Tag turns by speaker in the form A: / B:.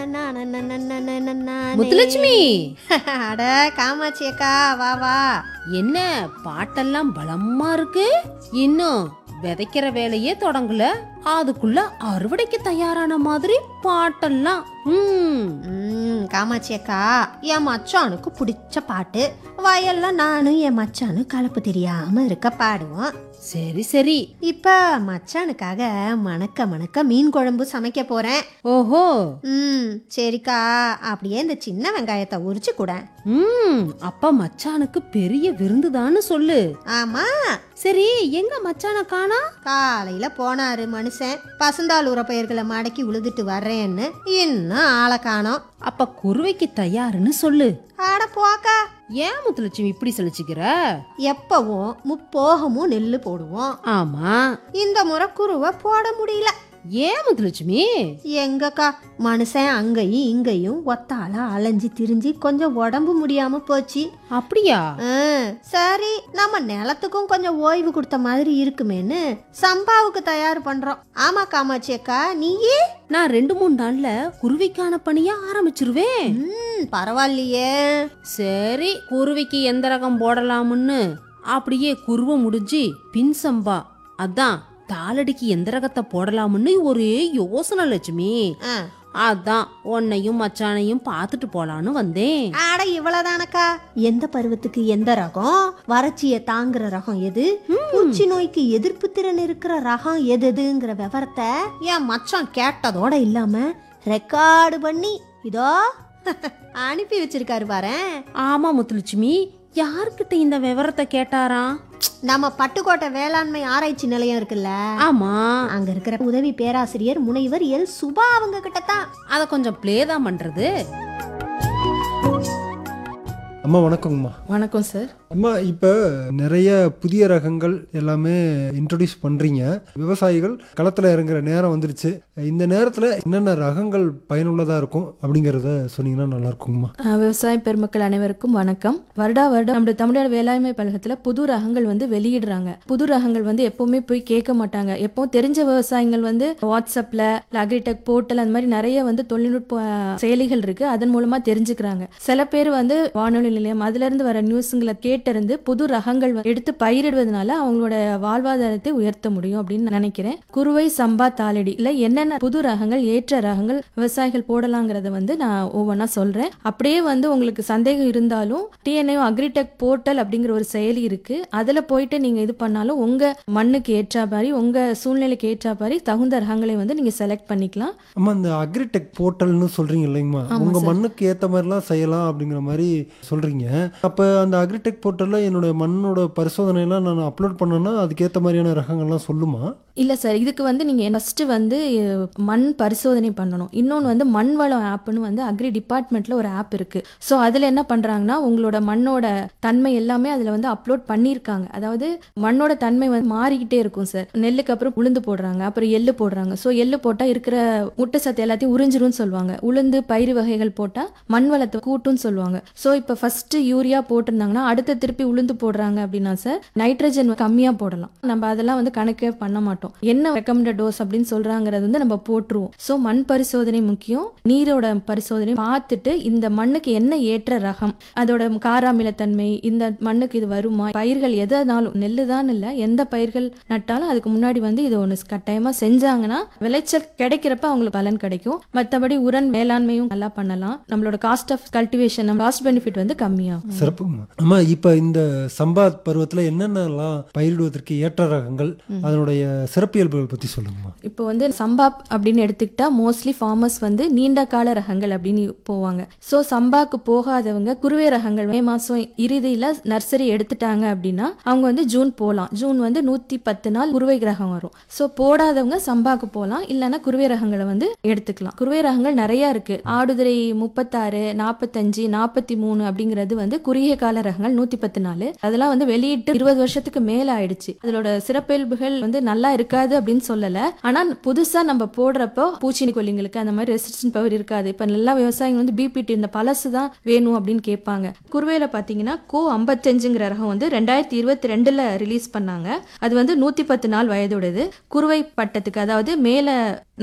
A: முத்துலட்சுமி
B: அட காமாட்சி அக்கா வா வா
A: என்ன பாட்டெல்லாம் பலமா இருக்கு இன்னும் விதைக்கிற வேலையே தொடங்கல அதுக்குள்ள அறுவடைக்கு தயாரான மாதிரி பாட்டெல்லாம் ம்
B: ம், காமாட்சி அக்கா என் மச்சானுக்கு பிடிச்ச பாட்டு வயல்ல நானும் என் மச்சானும் கலப்பு தெரியாம இருக்க பாடுவோம்
A: சரி சரி
B: இப்ப மச்சானுக்காக மணக்க மணக்க மீன் குழம்பு சமைக்க போறேன்
A: ஓஹோ
B: ம் சரிக்கா அப்படியே இந்த சின்ன வெங்காயத்தை உரிச்சு கூட
A: ம் அப்பா மச்சானுக்கு பெரிய விருந்துதான்னு சொல்லு
B: ஆமா
A: சரி எங்க மச்சான காணா
B: காலையில போனாரு மனுஷன் பசுந்தாள் உரப்பயிர்களை மடக்கி உழுதுட்டு வர்றேன்னு இன்னும் ஆளை காணோம்
A: அப்ப குருவைக்கு தயாருன்னு சொல்லு
B: ஆட போக்கா
A: ஏன் முத்துலட்சுமி இப்படி சலிச்சுக்கிற
B: எப்பவும் முப்போகமும் நெல்லு போடுவோம்
A: ஆமா
B: இந்த முறை குருவை போட முடியல
A: ஏன் முத்துலட்சுமி
B: எங்கக்கா மனுஷன் அங்கேயும் இங்கேயும் ஒத்தால அலைஞ்சு திரிஞ்சு கொஞ்சம் உடம்பு முடியாம போச்சு
A: அப்படியா
B: ஆ, சரி நம்ம நிலத்துக்கும் கொஞ்சம் ஓய்வு கொடுத்த மாதிரி இருக்குமேன்னு சம்பாவுக்கு தயார் பண்றோம் ஆமா காமாட்சி அக்கா நீயே
A: நான் ரெண்டு மூணு நாள்ல குருவிக்கான பணிய ஆரம்பிச்சிருவேன்
B: ம் பரவாயில்லையே
A: சரி குருவிக்கு எந்த ரகம் போடலாம்னு அப்படியே குருவை முடிஞ்சு பின் சம்பா அதான் தாளடிக்கு எந்த ரகத்தை போடலாம்னு ஒரே யோசனை லட்சுமி
B: ஆ,
A: அதான் உன்னையும் மச்சானையும் பார்த்துட்டு போலான்னு வந்தேன்
B: ஆட இவ்வளவுதானக்கா எந்த பருவத்துக்கு எந்த ரகம் வறட்சியை தாங்குற ரகம் எது பூச்சி நோய்க்கு எதிர்ப்பு திறன் இருக்கிற ரகம் எது எதுங்கிற விவரத்தை என் மச்சான் கேட்டதோட இல்லாம ரெக்கார்டு பண்ணி இதோ அனுப்பி வச்சிருக்காரு பாரேன்
A: ஆமா முத்துலட்சுமி யார்கிட்ட இந்த விவரத்தை கேட்டாராம்
B: நம்ம பட்டுக்கோட்டை வேளாண்மை ஆராய்ச்சி நிலையம் இருக்குல்ல
A: ஆமா
B: அங்க இருக்கிற உதவி பேராசிரியர் முனைவர் எல் சுபா அவங்க கிட்ட தான்
A: அத கொஞ்சம் ப்ளே தான் பண்றது
C: அம்மா வணக்கங்கம்மா
D: வணக்கம் சார்
C: அம்மா இப்போ நிறைய புதிய ரகங்கள் எல்லாமே இன்ட்ரடியூஸ் பண்ணுறீங்க விவசாயிகள் களத்தில் இறங்குற நேரம் வந்துருச்சு இந்த நேரத்தில் என்னென்ன ரகங்கள் பயனுள்ளதாக இருக்கும் அப்படிங்கிறத சொன்னீங்கன்னா நல்லா இருக்குங்கம்மா
D: அஹ், விவசாய பெருமக்கள் அனைவருக்கும் வணக்கம் வருடா வருடம் நம்முடைய தமிழ்நாடு வேளாண்மை கழகத்துல புது ரகங்கள் வந்து வெளியிடுறாங்க புது ரகங்கள் வந்து எப்பவுமே போய் கேட்க மாட்டாங்க எப்பவும் தெரிஞ்ச விவசாயிகள் வந்து வாட்ஸ்அப்ல அக்ரிடெக் போர்ட்டல் அந்த மாதிரி நிறைய வந்து தொழில்நுட்ப அஹ், செயலிகள் இருக்கு அதன் மூலமா தெரிஞ்சுக்கிறாங்க சில பேர் வந்து வானொலி நிலையம் அதுல இருந்து வர நியூஸுங்களை கேட்டிருந்து புது ரகங்கள் வந்து எடுத்து பயிரிடுவதனால அவங்களோட வாழ்வாதாரத்தை உயர்த்த முடியும் அப்படின்னு நான் நினைக்கிறேன் குருவை சம்பா தாளடி இல்ல என்னென்ன புது ரகங்கள் ஏற்ற ரகங்கள் விவசாயிகள் போடலாங்கிறத வந்து நான் ஒவ்வொன்றா சொல்றேன் அப்படியே வந்து உங்களுக்கு சந்தேகம் இருந்தாலும் டிஎன்ஏ அக்ரிடெக் போர்ட்டல் அப்படிங்கிற ஒரு செயலி இருக்கு அதுல போயிட்டு நீங்க இது பண்ணாலும் உங்க மண்ணுக்கு ஏற்ற மாதிரி உங்க சூழ்நிலைக்கு ஏற்ற மாதிரி தகுந்த ரகங்களை வந்து நீங்க செலக்ட் பண்ணிக்கலாம்
C: அம்மா இந்த அக்ரிடெக் போர்ட்டல்னு சொல்கிறீங்க இல்லைங்கம்மா
D: ஆமா
C: உங்கள்
D: சார்.
C: மண்ணுக்கு ஏற்ற மாதிரிலாம் செய்யலாம் அப்படிங்கிற மாதிரி சொல்கிறீங்க அப்போ அந்த அக்ரிடெக் போர்ட்டலில் என்னுடைய மண்ணோட பரிசோதனையெல்லாம் நான் அப்லோட் பண்ணேன்னா அதுக்கேற்ற மாதிரியான ரகங்கள்லாம் சொல்லுமா
D: இல்ல சார் இதுக்கு வந்து நீங்க ஃபர்ஸ்ட் வந்து அஹ், மண் பரிசோதனை பண்ணணும் இன்னொன்று வந்து மண் வளம் ஆப்னு வந்து அக்ரி டிபார்ட்மெண்ட்ல ஒரு ஆப் இருக்கு ஸோ அதுல என்ன பண்றாங்கன்னா உங்களோட மண்ணோட தன்மை எல்லாமே அதுல வந்து அப்லோட் பண்ணியிருக்காங்க அதாவது மண்ணோட தன்மை வந்து மாறிக்கிட்டே இருக்கும் சார் நெல்லுக்கு அப்புறம் உளுந்து போடுறாங்க அப்புறம் எள்ளு போடுறாங்க ஸோ எள்ளு போட்டா இருக்கிற ஊட்டச்சத்து எல்லாத்தையும் உறிஞ்சிரும்னு சொல்லுவாங்க உளுந்து பயிறு வகைகள் போட்டா மண் வளத்தை கூட்டும்னு சொல்லுவாங்க ஸோ இப்போ ஃபர்ஸ்ட் யூரியா போட்டிருந்தாங்கன்னா அடுத்த திருப்பி உளுந்து போடுறாங்க அப்படின்னா சார் நைட்ரஜன் கம்மியா போடலாம் நம்ம அதெல்லாம் வந்து கணக்கே பண்ண மாட்டோம் என்ன ரெக்கமெண்டட் டோஸ் அப்படின்னு சொல்றாங்கிறது வந்து நம்ம போட்டுருவோம் ஸோ மண் பரிசோதனை முக்கியம் நீரோட பரிசோதனை பார்த்துட்டு இந்த மண்ணுக்கு என்ன ஏற்ற ரகம் அதோட காராமிலத்தன்மை இந்த மண்ணுக்கு இது வருமா பயிர்கள் எதனாலும் நெல்லு தான் இல்லை எந்த பயிர்கள் நட்டாலும் அதுக்கு முன்னாடி வந்து இது ஒன்று கட்டாயமா செஞ்சாங்கன்னா விளைச்சல் கிடைக்கிறப்ப அவங்களுக்கு பலன் கிடைக்கும் மற்றபடி உரன் மேலாண்மையும் நல்லா பண்ணலாம் நம்மளோட cost of cultivation cost benefit வந்து கம்மியாகும்
C: சிறப்புங்கம்மா அம்மா இப்போ இந்த சம்பா பருவத்தில் என்னென்னலாம் பயிரிடுவதற்கு ஏற்ற ரகங்கள் அதனுடைய சிறப்பியல்புகள் பற்றி சொல்லுங்கம்மா
D: இப்போ வந்து சம்பா அப்படின்னு எடுத்துக்கிட்டா மோஸ்ட்லி ஃபார்மர்ஸ் வந்து நீண்ட கால ரகங்கள் அப்படின்னு போவாங்க ஸோ சம்பாக்கு போகாதவங்க குருவை ரகங்கள் மே மாசம் இறுதியில நர்சரி எடுத்துட்டாங்க அப்படின்னா அவங்க வந்து ஜூன் போகலாம் ஜூன் வந்து நூத்தி பத்து நாள் குருவை ரகம் வரும் ஸோ போடாதவங்க சம்பாக்கு போகலாம் இல்லைன்னா குருவை ரகங்களை வந்து எடுத்துக்கலாம் குருவை ரகங்கள் நிறைய இருக்கு ஆடுதுறை முப்பத்தாறு நாற்பத்தஞ்சு நாற்பத்தி மூணு அப்படிங்கிறது வந்து குறுகிய கால ரகங்கள் நூத்தி பத்து நாள் அதெல்லாம் வந்து வெளியிட்டு இருபது வருஷத்துக்கு மேல ஆயிடுச்சு அதோட சிறப்பியல்புகள் வந்து நல்லா இருக்காது அப்படின்னு சொல்லல ஆனா புதுசா நம்ம போடுறப்போ பூச்சினி கொல்லிங்களுக்கு அந்த மாதிரி ரெசிஸ்டன்ட் பவர் இருக்காது இப்ப எல்லா விவசாயிகள் வந்து பிபிடி இந்த பழசு தான் வேணும் அப்படின்னு கேட்பாங்க குருவையில பாத்தீங்கன்னா கோ ஐம்பத்தஞ்சுங்கிற ரகம் வந்து ரெண்டாயிரத்தி இருபத்தி ரெண்டுல ரிலீஸ் பண்ணாங்க அது வந்து நூத்தி பத்து நாள் வயதோடது குருவை பட்டத்துக்கு அதாவது மேல